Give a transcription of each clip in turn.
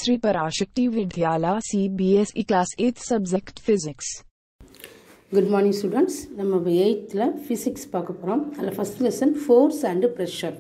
Sri Parashakti Vidyala CBSE Class 8th Subject Physics. Good morning students நம்ம இப்போ எயித்தில் physics பார்க்க போகிறோம் அதில் first lesson force and pressure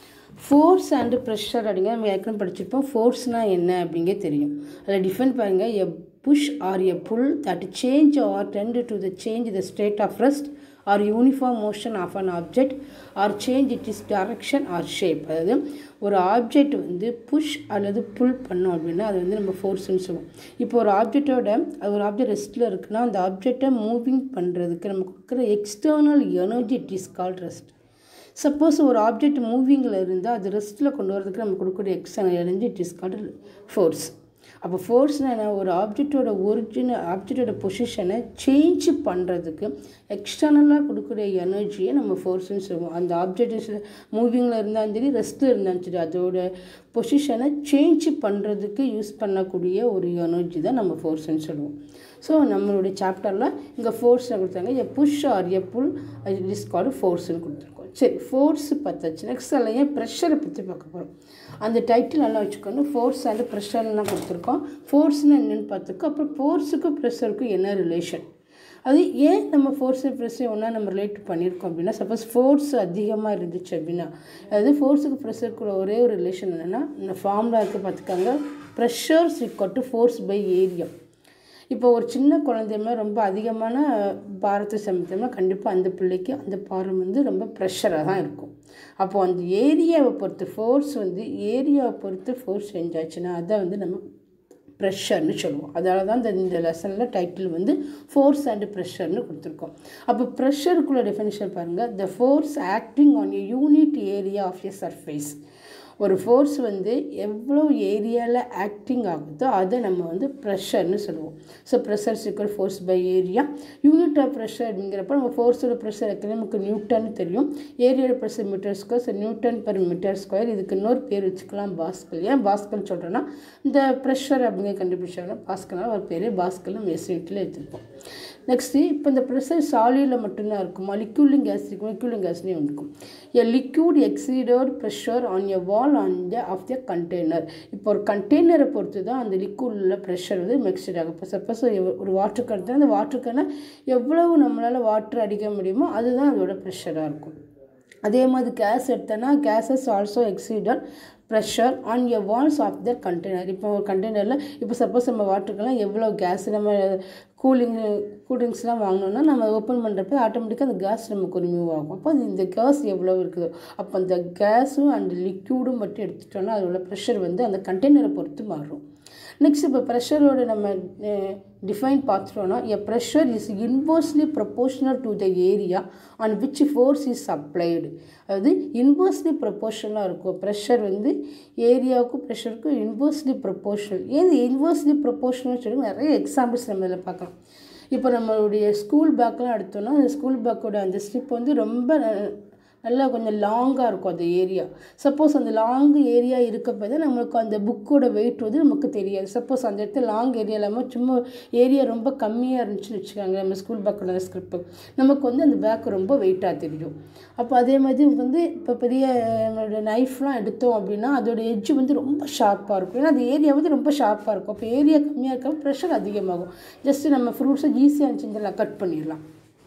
force and pressure அப்படிங்க நம்ம ஏற்கனவே படிச்சிருப்போம் ஃபோர்ஸ்னால் என்ன அப்படிங்கே தெரியும் அதில் டிஃபைன் பாருங்கள் a push or a pull that change or tend to the change the state of rest or uniform motion of an object or change it is direction or shape அதாவது ஒரு ஆப்ஜெக்ட் வந்து push அல்லது புல் பண்ணோம் அப்படின்னா அது வந்து நம்ம ஃபோர்ஸ்னு சொல்லுவோம் இப்போ ஒரு ஆப்ஜெக்டோட அது ஒரு ஆப்ஜெக்ட் ரெஸ்ட்டில் இருக்குன்னா அந்த ஆப்ஜெக்டை மூவிங் பண்ணுறதுக்கு நம்ம கொடுக்குற external energy it is called rest suppose ஒரு ஆப்ஜெக்ட் மூவிங்கில் இருந்தால் அது ரெஸ்ட்டில் கொண்டு வரதுக்கு நம்ம கொடுக்குற external energy it is called force அப்போ ஃபோர்ஸ்னால் என்ன ஒரு ஆப்ஜெக்டோட ஒரிஜினல் ஆப்ஜெக்டோட பொசிஷனை சேஞ்ச் பண்ணுறதுக்கு எக்ஸ்டர்னலாக கொடுக்குற எனர்ஜியை நம்ம ஃபோர்ஸ்னு சொல்லுவோம் அந்த ஆப்ஜெக்ட் மூவிங்கில் இருந்தாலும் சரி ரெஸ்ட்டில் இருந்தாலும் சரி அதோட பொசிஷனை சேஞ்ச் பண்ணுறதுக்கு யூஸ் பண்ணக்கூடிய ஒரு எனர்ஜி தான் நம்ம ஃபோர்ஸ்னு சொல்லுவோம் ஸோ நம்மளுடைய சாப்டரில் இங்கே ஃபோர்ஸில் கொடுத்தாங்க a push or a pull it is called ஃபோர்ஸ்னு கொடுத்துருக்கோம் சரி ஃபோர்ஸ் பார்த்தாச்சு நெக்ஸ்ட் அதில் ஏன் ப்ரெஷரை பற்றி பார்க்க போகிறோம் அந்த டைட்டில் நல்லா வச்சுக்கணும் ஃபோர்ஸ் அண்ட் ப்ரெஷர்லாம் கொடுத்துருக்கோம் ஃபோர்ஸ்னு என்னென்னு பார்த்துருக்கோம் அப்புறம் ஃபோர்ஸுக்கும் ப்ரெஷருக்கும் என்ன ரிலேஷன் அது ஏன் நம்ம ஃபோர்ஸ் ப்ரெஷர் ஒன்றா நம்ம ரிலேட் பண்ணியிருக்கோம் அப்படின்னா சப்போஸ் ஃபோர்ஸ் அதிகமாக இருந்துச்சு அப்படின்னா அதாவது ஃபோர்ஸுக்கு ப்ரெஷருக்குள்ள ஒரே ஒரு ரிலேஷன் என்னென்னா இந்த ஃபார்முலா இருக்குது பார்த்துக்காங்க pressures equal to force by area இப்போ ஒரு சின்ன குழந்தைமே ரொம்ப அதிகமான பாரத்தை சமைத்தோம்னா கண்டிப்பாக அந்த பிள்ளைக்கு அந்த பாரம் வந்து ரொம்ப ப்ரெஷராக தான் இருக்கும் அப்போது அந்த ஏரியாவை பொறுத்து ஃபோர்ஸ் வந்து ஏரியாவை பொறுத்து ஃபோர்ஸ் செஞ்சாச்சுன்னா அதை வந்து நம்ம ப்ரெஷர்னு சொல்லுவோம் அதனால தான் இந்த இந்த லெசனில் டைட்டில் வந்து ஃபோர்ஸ் அண்ட் ப்ரெஷர்னு கொடுத்துருக்கோம் அப்போ ப்ரெஷருக்குள்ள டெஃபினிஷன் பாருங்கள் the force acting on a unit area of a surface ஒரு ஃபோர்ஸ் வந்து எவ்வளோ ஏரியாவில் ஆக்டிங் ஆகுதோ அதை நம்ம வந்து ப்ரெஷர்னு சொல்லுவோம் so pressure equal force by area unit of pressure அப்படிங்கிறப்ப நம்ம ஃபோர்ஸோட ப்ரெஷர் எத்தனை நமக்கு நியூட்டன் தெரியும் ஏரியோட pressure metre square so newton per metre square இதுக்கு இன்னொரு பேர் வச்சுக்கலாம் பாஸ்கல் ஏன் பாஸ்கல் சொல்கிறேன்னா இந்த ப்ரெஷர் அப்படிங்கிற கண்டுபிடிச்சாங்கன்னா பாஸ்கல்னால் ஒரு பேர் பாஸ்கல் நம்ம எஸ்யூனிட்டில் எடுத்துருப்போம் நெக்ஸ்ட்டு இப்போ இந்த ப்ரெஷர் சாலியில் மட்டும்தான் இருக்குமா லிக்யூலிங் கேஸ் இருக்கும் லிக்யூலிங் கேஸ்லேயும் இருக்கும் a liquid exerted pressure on a wall on the of the container இப்போ ஒரு கண்டெய்னரை பொறுத்து தான் அந்த லிக்யூடில் ப்ரெஷர் வந்து மிக்சட் ஆகும் இப்போ சப்போஸ் ஒரு வாட்டர் கண்டெய்னர் அந்த வாட்டர் கேனை எவ்வளவு நம்மளால் வாட்டர் அடிக்க முடியுமோ அதுதான் அதோட ப்ரெஷராக இருக்கும் அதே மாதிரி கேஸ் எடுத்தோன்னா gases also exerted pressure on a walls of the container இப்போ ஒரு கண்டெய்னரில் இப்போ சப்போஸ் நம்ம வாட்டருக்கெல்லாம் எவ்வளோ கேஸ் நம்ம கூலிங் கூல்ட்ரிங்க்ஸ்லாம் வாங்கினோன்னா நம்ம ஓப்பன் பண்ணுறப்ப ஆட்டோமேட்டிக்காக அந்த கேஸ் நமக்கு ரிமூவ் ஆகும் அப்போ அது இந்த கேஸ் எவ்வளோ இருக்குதோ அப்போ அந்த கேஸும் அண்ட் லிக்யூடும் மட்டும் எடுத்துட்டோன்னா அதோட ப்ரெஷர் வந்து அந்த கண்டெய்னரை பொறுத்து மாறும் நெக்ஸ்ட் இப்போ ப்ரெஷரோட நம்ம டிஃபைன் பார்த்துட்டோன்னா a pressure is inversely proportional to the area on which force is applied அதாவது இன்வர்ஸ்லி ப்ரொபோஷனலாக இருக்கும் ப்ரெஷர் வந்து ஏரியாவுக்கும் ப்ரெஷருக்கும் இன்வர்ஸ்லி ப்ரொபோஷனல் ஏன் இன்வர்ஸ்லி ப்ரொபோஷனல் சொல்லி நிறைய எக்ஸாம்பிள்ஸ் நம்ம இதில் பார்க்கலாம் இப்போ நம்மளுடைய ஸ்கூல் பேக்கெலாம் எடுத்தோன்னா அந்த ஸ்கூல் பேக்கோட அந்த ஸ்லிப் வந்து ரொம்ப நல்லா கொஞ்சம் லாங்காக இருக்கும் அந்த ஏரியா சப்போஸ் அந்த லாங் ஏரியா இருக்கப்போ தான் நம்மளுக்கு அந்த புக்கோட வெயிட் வந்து நமக்கு தெரியாது சப்போஸ் அந்த இடத்துல லாங் ஏரியா இல்லாமல் சும்மா ஏரியா ரொம்ப கம்மியாக இருந்துச்சுன்னு வச்சுக்கோங்க நம்ம ஸ்கூல் பேக்கோட ஸ்கிரிப்பு நமக்கு வந்து அந்த பேக் ரொம்ப வெயிட்டாக தெரியும் அப்போ அதே மாதிரி வந்து இப்போ பெரிய நம்மளோட நைஃப்லாம் எடுத்தோம் அப்படின்னா அதோட எட்ஜ் வந்து ரொம்ப ஷார்ப்பாக இருக்கும் ஏன்னா அந்த ஏரியா வந்து ரொம்ப ஷார்ப்பாக இருக்கும் அப்போ ஏரியா கம்மியாக இருக்கப்போ ப்ரெஷர் அதிகமாகும் ஜஸ்ட்டு நம்ம ஃப்ரூட்ஸை ஈஸியாக இருந்துச்சுங்களா கட் பண்ணிடலாம்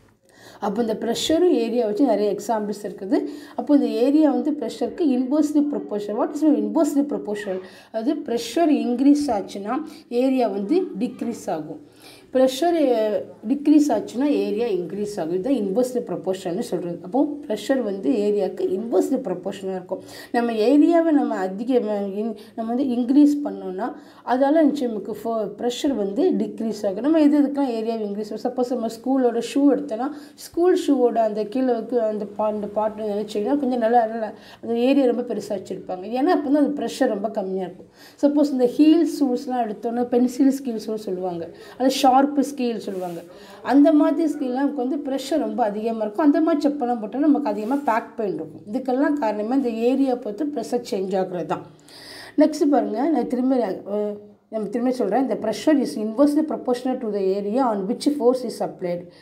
அப்போ இந்த ப்ரெஷரும் ஏரியா வச்சு நிறைய எக்ஸாம்பிள்ஸ் இருக்குது அப்போ இந்த ஏரியா வந்து ப்ரெஷருக்கு inversely proportion what is inversely proportion அதாவது ப்ரெஷர் இன்க்ரீஸ் ஆச்சுன்னா ஏரியா வந்து டிக்ரீஸ் ஆகும் ப்ரெஷர் டிக்ரீஸ் ஆச்சுன்னா ஏரியா இன்க்ரீஸ் ஆகும் இதுதான் இன்வர்ஸ்லி ப்ரொப்போர்ஷன்னு சொல்கிறது அப்போ ப்ரெஷர் வந்து ஏரியாவுக்கு இன்வர்ஸ்லி ப்ரொப்போர்ஷனாக இருக்கும் நம்ம ஏரியாவை நம்ம அதிக நம்ம வந்து இன்க்ரீஸ் பண்ணோன்னா அதால் நமக்கு ஃபோ ப்ரெஷர் வந்து டிக்ரீஸ் ஆகும் நம்ம எது இதுக்கெலாம் ஏரியாவை இன்க்ரீஸ் ஆகும் சப்போஸ் நம்ம ஸ்கூலோட ஷூ எடுத்தோன்னா ஸ்கூல் ஷூவோட அந்த கீழே அந்த பா அந்த பாட்டு நினச்சிங்கன்னா கொஞ்சம் நல்லா நல்லா அந்த ஏரியா ரொம்ப பெருசாக வச்சுருப்பாங்க ஏன்னா அப்போ வந்து அது ப்ரெஷர் ரொம்ப கம்மியாக இருக்கும் சப்போஸ் இந்த ஹீல் ஷூஸ்லாம் எடுத்தோன்னா பென்சில் ஸ்கீல்ஸ்னு சொல்லுவாங்க அது ஷார்ப்பு ஸ்கீல் சொல்லுவாங்க அந்த மாதிரி ஸ்கீல்லாம் நமக்கு வந்து ப்ரெஷர் ரொம்ப அதிகமாக இருக்கும் அந்த மாதிரி செப்பலாம் போட்டால் நமக்கு அதிகமாக பேக் பெயின் இருக்கும் இதுக்கெல்லாம் காரணமாக இந்த ஏரியா பொறுத்து ப்ரெஷர் சேஞ்ச் ஆகுறது தான் நெக்ஸ்ட் பாருங்கள் நான் திரும்ப நம்ம திரும்ப சொல்கிறேன் இந்த pressure is inversely proportional to the area on which force is applied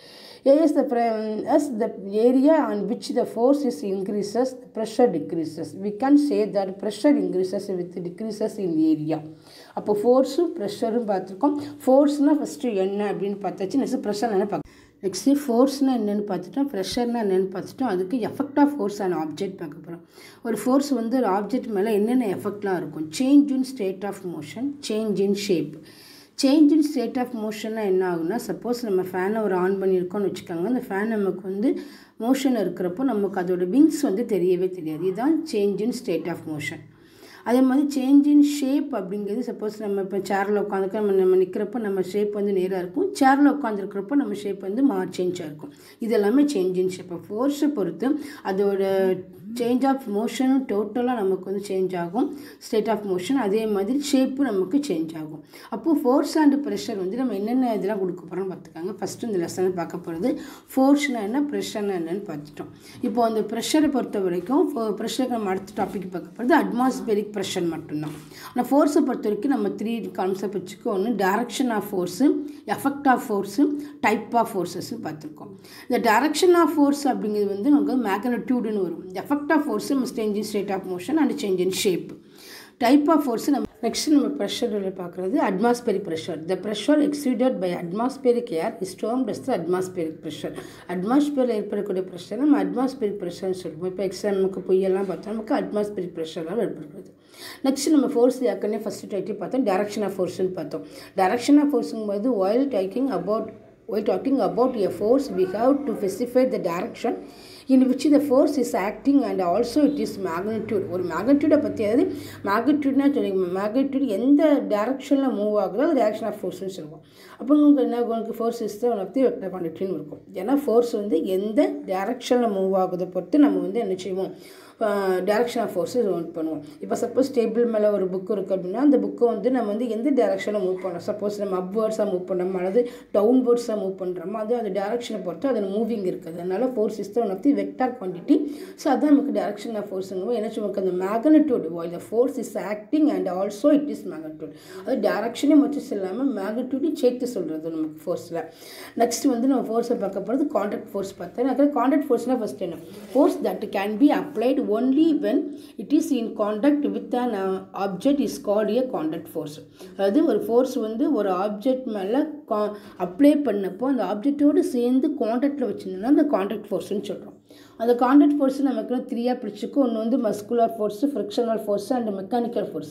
as the pre- as the area on which the force is increases the pressure decreases we can say that pressure increases with decreases in area அப்போ ஃபோர்ஸும் ப்ரெஷரும் பார்த்துருக்கோம் ஃபோர்ஸ்னால் first என்ன அப்படின்னு பார்த்தாச்சு next pressure என்ன பார்க்க next ஃபோர்ஸ்னால் என்னென்னு பார்த்துட்டோம் ப்ரெஷர்னால் என்னென்னு பார்த்துட்டோம் அதுக்கு எஃபெக்ட் ஆஃப் ஃபோர்ஸ் ஆன ஆப்ஜெக்ட் பார்க்க போகிறோம் ஒரு ஃபோர்ஸ் வந்து ஒரு ஆப்ஜெக்ட் மேலே என்னென்ன எஃபெக்ட்லாம் இருக்கும் change in state of motion change in shape change in state of மோஷன்னா என்ன ஆகுனா சப்போஸ் நம்ம ஃபேனை ஒரு ஆன் பண்ணியிருக்கோம்னு வச்சுக்கோங்க அந்த ஃபேன் நமக்கு வந்து மோஷன் இருக்கிறப்போ நமக்கு அதோட விங்ஸ் வந்து தெரியவே தெரியாது இதுதான் change in state of motion அதே மாதிரி சேஞ்ச் இன் ஷேப் அப்படிங்கிறது சப்போஸ் நம்ம இப்போ சேரில் உட்காந்துக்க நம்ம நம்ம நிற்கிறப்போ நம்ம ஷேப் வந்து நேராக இருக்கும் சேரில் உட்காந்துருக்கிறப்போ நம்ம ஷேப் வந்து மா சேஞ்சாக இருக்கும் இது எல்லாமே சேஞ்ச் இன் ஷேப் ஃபோர்ஸை பொறுத்து அதோட சேஞ்ச் ஆஃப் மோஷனும் டோட்டலாக நமக்கு வந்து சேஞ்ச் ஆகும் ஸ்டேட் ஆஃப் மோஷன் அதே மாதிரி ஷேப்பும் நமக்கு சேஞ்ச் ஆகும் அப்போது ஃபோர்ஸ் அண்ட் ப்ரெஷர் வந்து நம்ம என்னென்ன இதெல்லாம் கொடுக்க போகிறோம்னு பார்த்துக்காங்க ஃபஸ்ட்டு இந்த லெசனை பார்க்க போகிறது ஃபோர்ஸ்னால் என்ன ப்ரெஷர்னா என்னன்னு பார்த்துட்டோம் இப்போ அந்த ப்ரெஷரை பொறுத்த வரைக்கும் ப்ரெஷருக்கு நம்ம அடுத்த டாபிக் பார்க்க போகிறது அட்மாஸ்பெரிக் ப்ரெஷர் மட்டும்தான் ஆனால் ஃபோர்ஸை பொறுத்த வரைக்கும் நம்ம த்ரீ கான்செப்ட் வச்சுக்கோ ஒன்று direction of force effect of force type of ஃபோர்ஸஸ்ன்னு பார்த்துருக்கோம் இந்த டேரக்ஷன் ஆஃப் ஃபோர்ஸ் அப்படிங்கிறது வந்து நமக்கு மேக்னட்யூடுன்னு வரும் எஃபெக்ட் ஆஃப் ஃபோர்ஸு நம்ம change in state of motion and change in shape type of force நம்ம நெக்ஸ்ட் நம்ம ப்ரெஷரில் பார்க்குறது atmospheric pressure the pressure exceeded by atmospheric air is termed as the atmospheric pressure அட்மாஸ்பியரில் ஏற்படக்கூடிய ப்ரெஷர் நம்ம atmospheric ப்ரெஷர்னு சொல்லுவோம் இப்போ எக்ஸாமுக்கு பொய்யெல்லாம் பார்த்தா நமக்கு அட்மாஸ்பெரிக் ப்ரெஷர்லாம் ஏற்படுகிறது நெக்ஸ்ட் நம்ம ஃபோர்ஸ் ஏற்கனவே ஃபஸ்ட்டு டைட்டில் பார்த்தோம் டேரக்ஷன் ஆஃப் ஃபோர்ஸ்னு பார்த்தோம் டேரக்ஷன் ஆஃப் ஃபோர்ஸுங்கும்போது while talking about while talking about a force we have to specify the direction in which the force is acting and also it is magnitude ஒரு மேக்னிடியூடை பற்றி அதாவது மேக்னிடியூட்னா சொல்லி magnitude எந்த டேரக்ஷனில் move ஆகுதோ அது டேரக்ஷன் ஆஃப் ஃபோர்ஸ்னு சொல்லுவோம் அப்போ உங்களுக்கு என்ன உங்களுக்கு force is one of the vector குவான்டிட்டின்னு இருக்கும் ஏன்னா ஃபோர்ஸ் வந்து எந்த டேரக்ஷனில் மூவ் ஆகுதை பொறுத்து நம்ம வந்து என்ன செய்வோம் டேரக்ஷன் ஆஃப் ஃபோர்ஸஸ் ஒர்க் பண்ணுவோம் இப்போ சப்போஸ் டேபிள் மேலே ஒரு புக்கு இருக்குது அப்படின்னா அந்த புக்கை வந்து நம்ம வந்து எந்த டேரக்ஷனில் மூவ் பண்ணோம் சப்போஸ் நம்ம அப்வேர்ட்ஸாக மூவ் பண்ணுறோமோ அல்லது டவுன்வேர்ட்ஸாக மூவ் பண்ணுறோமோ அது அந்த டேரக்ஷனை பொறுத்து அதில் மூவிங் இருக்குது அதனால் force is one of the vector quantity so அதான் நமக்கு டேரக்ஷன் ஆஃப் ஃபோர்ஸுங்க என்ன நமக்கு அந்த magnitude the force is acting and also it is magnitude அது டேரக்ஷனே மட்டும் இல்லாமல் மேக்னட்யூட்டையும் சேர்த்து சொல்கிறது நமக்கு ஃபோர்ஸில் நெக்ஸ்ட் வந்து நம்ம ஃபோர்ஸை பார்க்க போகிறது கான்ட்ராக்ட் ஃபோர்ஸ் பார்த்தேன் அதில் கான்ட்ராக்ட் ஃபோர்ஸ்னால் ஃபஸ்ட் என்ன force that can be applied only when it is in contact with an uh, object is called a contact force அதாவது ஒரு ஃபோர்ஸ் வந்து ஒரு ஆப்ஜெக்ட் மேலே கா அப்ளை பண்ணப்போ அந்த ஆப்ஜெக்டோடு சேர்ந்து காண்டாக்டில் வச்சுருந்தோம்னா அந்த காண்டாக்ட் ஃபோர்ஸ்னு சொல்கிறோம் அந்த காண்டாக்ட் ஃபோர்ஸ் நமக்கு த்ரீயாக பிரிச்சுக்கும் ஒன்று வந்து muscular force frictional force and mechanical force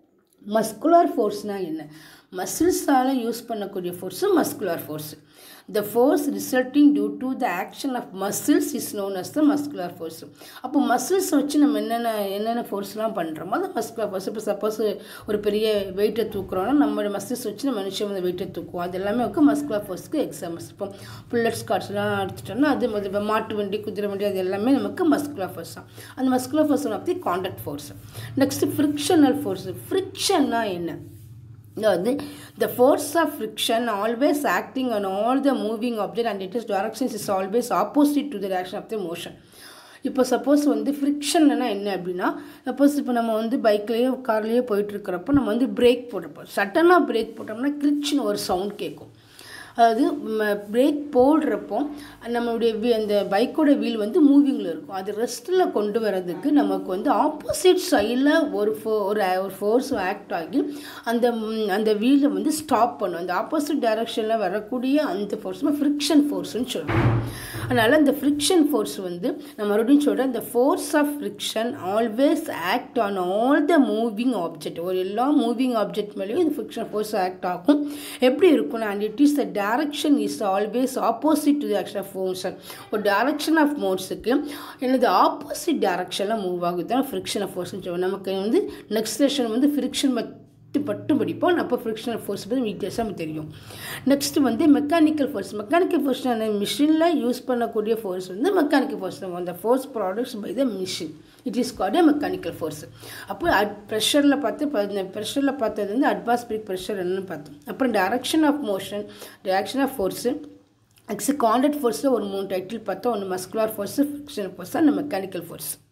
muscular ஃபோர்ஸ்னால் என்ன மசில்ஸால் யூஸ் பண்ணக்கூடிய force muscular force the force resulting due to the action of muscles is known as the muscular force அப்போ மசில்ஸ் வச்சு நம்ம என்னென்ன என்னென்ன ஃபோர்ஸ்லாம் பண்ணுறோமோ அது மஸ்குலர் ஃபோர்ஸ் இப்போ சப்போஸ் ஒரு பெரிய வெயிட்டை தூக்குறோன்னா நம்ம மசில்ஸ் வச்சு நம்ம மனுஷன் வந்து வெயிட்டை தூக்குவோம் அது எல்லாமே வந்து மஸ்குலர் ஃபோர்ஸ்க்கு எக்ஸாம்பிள்ஸ் இப்போ புல்லட் ஸ்காட்ஸ்லாம் எடுத்துட்டோம்னா அது இப்போ மாட்டு வண்டி குதிரை வண்டி அது எல்லாமே நமக்கு மஸ்குலர் ஃபோர்ஸ் தான் அந்த muscular force of the contact force next frictional force ஃப்ரிக்ஷன்னா என்ன அதாவது the force of friction always acting on all the moving object and it is directions is always opposite to the direction of the motion இப்போ suppose வந்து ஃப்ரிக்ஷன்னா என்ன அப்படின்னா suppose இப்போ நம்ம வந்து பைக்லேயோ கார்லேயோ போயிட்டுருக்கிறப்போ நம்ம வந்து பிரேக் போடுறப்போ சட்டனாக பிரேக் போட்டோம்னா கிரிச்சின்னு ஒரு சவுண்ட் கேட்கும் அதாவது பிரேக் போடுறப்போ நம்மளுடைய வீ அந்த பைக்கோட வீல் வந்து மூவிங்கில் இருக்கும் அது ரெஸ்ட்டில் கொண்டு வரதுக்கு நமக்கு வந்து ஆப்போசிட் சைடில் ஒரு ஃபோ ஒரு ஒரு ஃபோர்ஸ் ஆக்ட் ஆகி அந்த அந்த வீலை வந்து ஸ்டாப் பண்ணும் அந்த ஆப்போசிட் டைரக்ஷனில் வரக்கூடிய அந்த ஃபோர்ஸ் ஃப்ரிக்ஷன் ஃபோர்ஸ்னு சொல்லுவோம் அதனால் இந்த ஃப்ரிக்ஷன் ஃபோர்ஸ் வந்து நான் மறுபடியும் சொல்கிறேன் இந்த force of friction always act on all the moving object ஒரு எல்லா மூவிங் ஆப்ஜெக்ட் மேலேயும் இந்த ஃப்ரிக்ஷன் ஃபோர்ஸ் ஆக்ட் ஆகும் எப்படி இருக்கும்னா and it is the direction is always opposite to the action of motion ஒரு டைரக்ஷன் ஆஃப் மோட்ஸுக்கு எனது ஆப்போசிட் டைரக்ஷனில் மூவ் ஆகுது தான் ஃப்ரிக்ஷன் ஆஃப் ஃபோர்ஸ்னு சொல்லுவோம் நமக்கு வந்து நெக்ஸ்ட் செஷன் வந்து ஃப்ரிக்ஷன் பற்றி மட்டும் படிப்போம் அப்போ ஃப்ரிக்ஷனல் ஃபோர்ஸ் பற்றி வித்தியாசம் நமக்கு தெரியும் நெக்ஸ்ட் வந்து மெக்கானிக்கல் ஃபோர்ஸ் மெக்கானிக்கல் ஃபோர்ஸ் மிஷினில் யூஸ் பண்ணக்கூடிய ஃபோர்ஸ் வந்து மெக்கானிக்கல் ஃபோர்ஸ் அந்த force products by the machine it is called a mechanical force அப்போ அட் ப்ரெஷரில் பார்த்து ப்ரெஷரில் பார்த்தது வந்து அட்மாஸ்பிரிக் ப்ரெஷர் என்னன்னு பார்த்தோம் அப்புறம் direction of motion direction of force next contact ஃபோர்ஸில் ஒரு மூணு டைட்டில் பார்த்தோம் ஒன்று muscular force frictional force and mechanical force